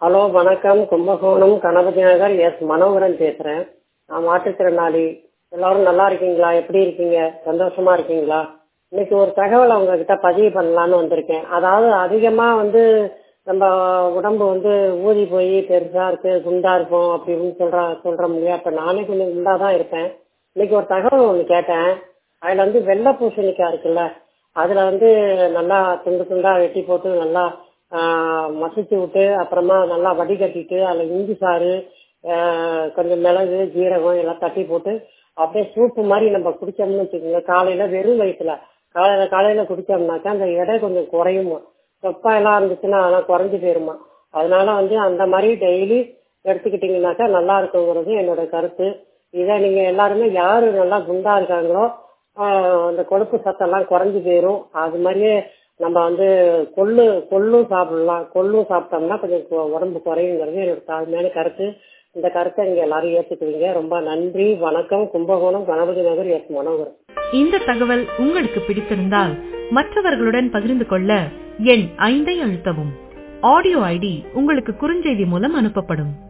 hello வணக்கம் Kumbakonam Ganapathi Nagar S Manoharan பேசுறேன் நான் மாற்றுத்திறனாளி எல்லாரும் நல்லா இருக்கீங்களா எப்படி இருக்கீங்க சந்தோஷமா இருக்கீங்களா இன்னைக்கு ஒரு தகவலை உங்ககிட்ட பதிவு பண்ணலான்னு வந்திருக்கேன் அதாவது அதிகமா வந்து நம்ம உடம்பு வந்து ஊதி போய் பெருசா இருக்கு குண்டா இருக்கும் அப்படின்னு சொல்ற சொல்றோம் இல்லையா இப்ப நானே கொஞ்சம் குண்டா தான் இருப்பேன் இன்னைக்கு ஒரு தகவல் ஒன்று கேட்டேன் அதுல வந்து வெள்ளை பூசணிக்காய் இருக்குல்ல அதுல வந்து நல்லா துண்டு துண்டா வெட்டி போட்டு நல்லா ஆஹ், மசிச்சு விட்டு அப்புறமா நல்லா வடிகட்டிட்டு அதில் இஞ்சி சாறு ஆஹ், கொஞ்சம் மிளகு ஜீரகம் எல்லாம் தட்டி போட்டு அப்படியே சூப்பு மாதிரி நம்ம குடிச்சோம்னு வச்சுக்கோங்க காலையில வெறும் வயிற்றுல காலையில காலையில குடிச்சோம்னாக்கா அந்த எடை கொஞ்சம் குறையுமா தொப்பா எல்லாம் இருந்துச்சுன்னா அதெல்லாம் குறைஞ்சு போயிருமா அதனால வந்து அந்த மாதிரி டெய்லி எடுத்துக்கிட்டீங்கன்னாக்கா நல்லா இருக்குங்கிறது என்னோட கருத்து இதை நீங்க எல்லாருமே யாரு நல்லா குண்டா இருக்காங்களோ ஆஹ் அந்த கொழுப்பு சத்தெல்லாம் குறைஞ்சு போயிரும் அது மாதிரியே நம்ம வந்து கொள்ளு கொள்ளும் சாப்பிடலாம் கொள்ளும் சாப்பிட்டோம்னா கொஞ்சம் கு- உடம்பு குறையுங்கிறது என்னோட தாழ்மையான கருத்து இந்த கருத்தை நீங்க எல்லாரும் ஏத்துக்குவீங்க ரொம்ப நன்றி வணக்கம் கும்பகோணம் கணபதி நகர் எஸ் மனோகர் இந்த தகவல் உங்களுக்கு பிடித்திருந்தால் மற்றவர்களுடன் பகிர்ந்து கொள்ள எண் ஐந்தை அழுத்தவும் ஆடியோ ஐடி உங்களுக்கு குறுஞ்செய்தி மூலம் அனுப்பப்படும்